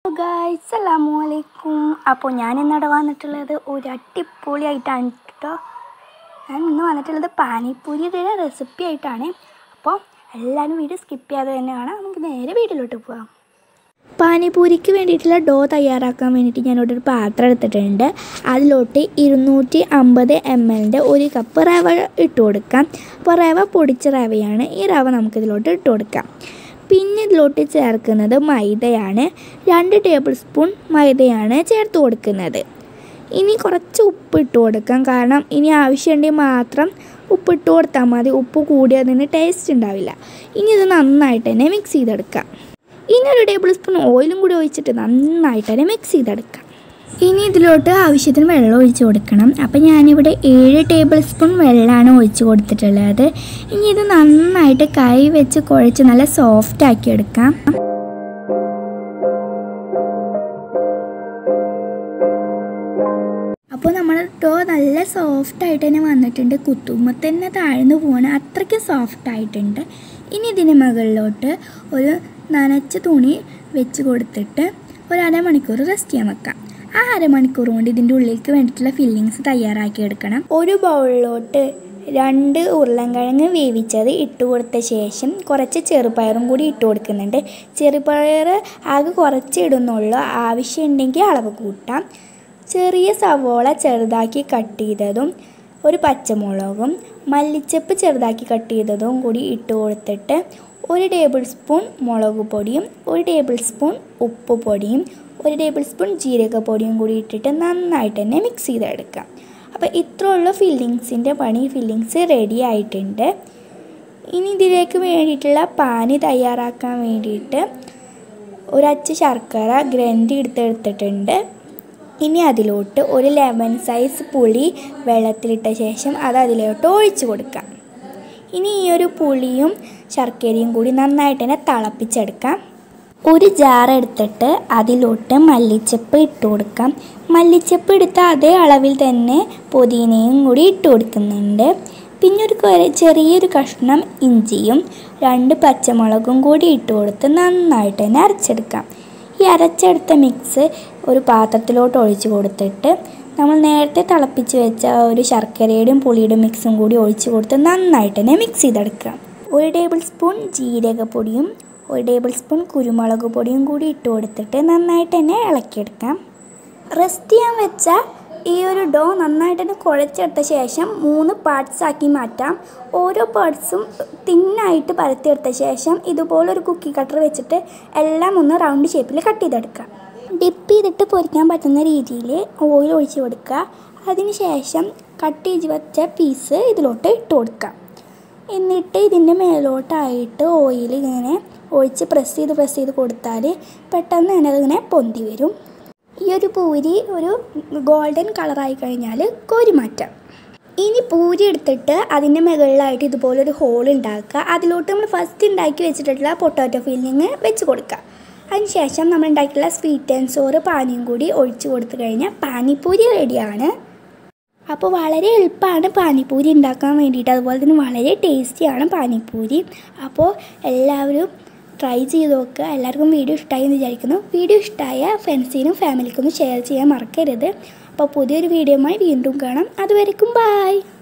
guys അസ്സലാമു അലൈക്കും അപ്പോൾ ഞാൻ ഇന്നിവിടെ വന്നിട്ടുള്ളത് ഒരു അടിപൊളിയായിട്ടാണ് കേട്ടോ ഞാൻ ഇന്ന് വന്നിട്ടുള്ളത് പാനിപ്പൂരിയുടെ റെസിപ്പി ആയിട്ടാണ് അപ്പോൾ എല്ലാവരും വീഡിയോ സ്കിപ്പ് ചെയ്യാതെ തന്നെ കാണാം നമുക്ക് നേരെ വീട്ടിലോട്ട് പോകാം പാനിപൂരിക്ക് വേണ്ടിയിട്ടുള്ള ഡോ തയ്യാറാക്കാൻ വേണ്ടിയിട്ട് ഞാനിവിടെ ഒരു പാത്രം എടുത്തിട്ടുണ്ട് അതിലോട്ട് ഇരുന്നൂറ്റി അമ്പത് എം എല്ലിൻ്റെ ഒരു കപ്പ് റവ ഇട്ട് കൊടുക്കാം അപ്പോൾ റവ പൊടിച്ച റവയാണ് ഈ റവ നമുക്കിതിലോട്ട് ഇട്ട് കൊടുക്കാം പിന്നെ ഇതിലോട്ട് ചേർക്കുന്നത് മൈദയാണ് രണ്ട് ടേബിൾ സ്പൂൺ മൈദയാണ് ചേർത്ത് കൊടുക്കുന്നത് ഇനി കുറച്ച് ഉപ്പ് ഇട്ട് കൊടുക്കാം കാരണം ഇനി ആവശ്യമുണ്ടെങ്കിൽ മാത്രം ഉപ്പ് ഇട്ട് കൊടുത്താൽ മതി ഉപ്പ് കൂടിയതിന് ടേസ്റ്റ് ഉണ്ടാവില്ല ഇനി ഇത് നന്നായിട്ട് തന്നെ മിക്സ് ചെയ്തെടുക്കാം ഇനി ഒരു ടേബിൾ സ്പൂൺ ഓയിലും കൂടി ഒഴിച്ചിട്ട് നന്നായിട്ട് തന്നെ മിക്സ് ചെയ്തെടുക്കാം ഇനി ഇതിലോട്ട് ആവശ്യത്തിന് വെള്ളം ഒഴിച്ച് കൊടുക്കണം അപ്പം ഞാനിവിടെ ഏഴ് ടേബിൾ സ്പൂൺ വെള്ളമാണ് ഒഴിച്ച് കൊടുത്തിട്ടുള്ളത് ഇനി ഇത് നന്നായിട്ട് കൈ വെച്ച് കുഴച്ച് നല്ല സോഫ്റ്റ് ആക്കി എടുക്കാം അപ്പോൾ നമ്മുടെ ഡോ നല്ല സോഫ്റ്റ് ആയിട്ട് തന്നെ വന്നിട്ടുണ്ട് കുത്തുമ്പോൾ തന്നെ താഴ്ന്നു പോകണം അത്രയ്ക്ക് സോഫ്റ്റ് ആയിട്ടുണ്ട് ഇനി ഇതിന് മുകളിലോട്ട് ഒരു നനച്ച തുണി വെച്ച് കൊടുത്തിട്ട് ഒരു അരമണിക്കൂർ റെസ്റ്റ് ചെയ്യാൻ വെക്കാം ആ അരമണിക്കൂർ കൊണ്ട് ഇതിൻ്റെ ഉള്ളിലേക്ക് വേണ്ടിയിട്ടുള്ള ഫില്ലിങ്സ് തയ്യാറാക്കി എടുക്കണം ഒരു ബൗളിലോട്ട് രണ്ട് ഉരുളൻകിഴങ്ങ് വേവിച്ചത് ഇട്ട് കൊടുത്ത ശേഷം കുറച്ച് ചെറുപയറും കൂടി ഇട്ട് കൊടുക്കുന്നുണ്ട് ചെറുപയർ ആകെ കുറച്ച് ഇടുന്നുള്ളൂ ആവശ്യമുണ്ടെങ്കിൽ അളവ് കൂട്ടാം ചെറിയ സവോള ചെറുതാക്കി കട്ട് ചെയ്തതും ഒരു പച്ചമുളകും മല്ലിച്ചപ്പ് ചെറുതാക്കി കട്ട് ചെയ്തതും കൂടി ഇട്ട് കൊടുത്തിട്ട് ഒരു ടേബിൾ സ്പൂൺ മുളക് പൊടിയും ഒരു ടേബിൾ സ്പൂൺ ഉപ്പ് പൊടിയും ഒരു ടേബിൾ സ്പൂൺ ജീരകപ്പൊടിയും കൂടി ഇട്ടിട്ട് നന്നായിട്ട് തന്നെ മിക്സ് ചെയ്തെടുക്കാം അപ്പോൾ ഇത്രയുള്ള ഫില്ലിങ്സിൻ്റെ പണി ഫില്ലിങ്സ് റെഡി ആയിട്ടുണ്ട് ഇനി ഇതിലേക്ക് വേണ്ടിയിട്ടുള്ള പാനി തയ്യാറാക്കാൻ വേണ്ടിയിട്ട് ഒരച്ച് ശർക്കര ഗ്രൻഡ് എടുത്തെടുത്തിട്ടുണ്ട് ഇനി അതിലോട്ട് ഒരു ലെമൺ സൈസ് പുളി വെള്ളത്തിലിട്ട ശേഷം അത് അതിലോട്ട് ഒഴിച്ച് കൊടുക്കാം ഇനി ഈ ഒരു പുളിയും ശർക്കരയും കൂടി നന്നായിട്ട് തന്നെ തിളപ്പിച്ചെടുക്കാം ഒരു ജാർ എടുത്തിട്ട് അതിലോട്ട് മല്ലിച്ചപ്പ് ഇട്ട് കൊടുക്കാം മല്ലിച്ചപ്പ് എടുത്ത അതേ അളവിൽ തന്നെ പുതിനയും കൂടി ഇട്ട് കൊടുക്കുന്നുണ്ട് പിന്നെ ഒരു കുറെ- ചെറിയൊരു കഷ്ണം ഇഞ്ചിയും രണ്ട് പച്ചമുളകും കൂടി ഇട്ട് കൊടുത്ത് നന്നായിട്ട് തന്നെ അരച്ചെടുക്കാം ഈ അരച്ചെടുത്ത മിക്സ് ഒരു പാത്രത്തിലോട്ട് ഒഴിച്ച് കൊടുത്തിട്ട് നമ്മൾ നേരത്തെ തിളപ്പിച്ച് വെച്ച ഒരു ശർക്കരയുടെയും പുളിയുടെയും മിക്സും കൂടി ഒഴിച്ച് കൊടുത്ത് നന്നായിട്ട് തന്നെ മിക്സ് ചെയ്തെടുക്കാം ഒരു ടേബിൾ സ്പൂൺ ജീരകപ്പൊടിയും ഒരു ടേബിൾ സ്പൂൺ കുരുമുളക് പൊടിയും കൂടി ഇട്ട് കൊടുത്തിട്ട് നന്നായിട്ട് തന്നെ ഇളക്കിയെടുക്കാം റെസ്റ്റ് ചെയ്യാൻ വെച്ച ഈ ഒരു ഡോ നന്നായിട്ട് തന്നെ കുഴച്ചെടുത്ത ശേഷം മൂന്ന് പാർട്സ് ആക്കി മാറ്റാം ഓരോ പാർട്സും തിന്നായിട്ട് പരത്തിയെടുത്ത ശേഷം ഇതുപോലൊരു കുക്കി കട്ടർ വെച്ചിട്ട് എല്ലാം ഒന്ന് റൗണ്ട് ഷേപ്പിൽ കട്ട് ചെയ്തെടുക്കാം ഡിപ്പ് ചെയ്തിട്ട് പൊരിക്കാൻ പറ്റുന്ന രീതിയിൽ ഓയിൽ ഒഴിച്ച് കൊടുക്കുക അതിന് ശേഷം കട്ട് ചെയ്ത് വെച്ച പീസ് ഇതിലോട്ട് ഇട്ട് കൊടുക്കാം എന്നിട്ട് ഇതിൻ്റെ മേലോട്ടായിട്ട് ഓയിൽ ഇങ്ങനെ ഒഴിച്ച് പ്രസ് ചെയ്ത് പ്രസ് ചെയ്ത് കൊടുത്താൽ പെട്ടെന്ന് തന്നെ അതിങ്ങനെ പൊന്തി വരും ഈ ഒരു പൂരി ഒരു ഗോൾഡൻ കളറായി കഴിഞ്ഞാൽ കോരി മാറ്റാം ഇനി പൂരി എടുത്തിട്ട് അതിൻ്റെ മുകളിലായിട്ട് ഇതുപോലൊരു ഹോൾ ഉണ്ടാക്കുക അതിലോട്ട് നമ്മൾ ഫസ്റ്റ് ഉണ്ടാക്കി വെച്ചിട്ടുള്ള പൊട്ടാറ്റോ ഫില്ലിങ് വെച്ച് കൊടുക്കുക അതിനുശേഷം നമ്മൾ ഉണ്ടാക്കിയിട്ടുള്ള സ്വീറ്റ് ആൻഡ് സോറ് പാനിയും കൂടി ഒഴിച്ച് കൊടുത്തു കഴിഞ്ഞാൽ പാനിപ്പൂരി റെഡിയാണ് അപ്പോൾ വളരെ എളുപ്പമാണ് പാനിപ്പൂരി ഉണ്ടാക്കാൻ വേണ്ടിയിട്ട് അതുപോലെ തന്നെ വളരെ ടേസ്റ്റിയാണ് പാനിപ്പൂരി അപ്പോൾ എല്ലാവരും ട്രൈ ചെയ്ത് നോക്കുക എല്ലാവർക്കും വീഡിയോ ഇഷ്ടമായി എന്ന് വിചാരിക്കുന്നു വീഡിയോ ഇഷ്ടമായ ഫ്രണ്ട്സിനും ഫാമിലിക്കും ഷെയർ ചെയ്യാൻ മറക്കരുത് അപ്പോൾ പുതിയൊരു വീഡിയോയുമായി വീണ്ടും കാണാം അതുവരെക്കും ബായ്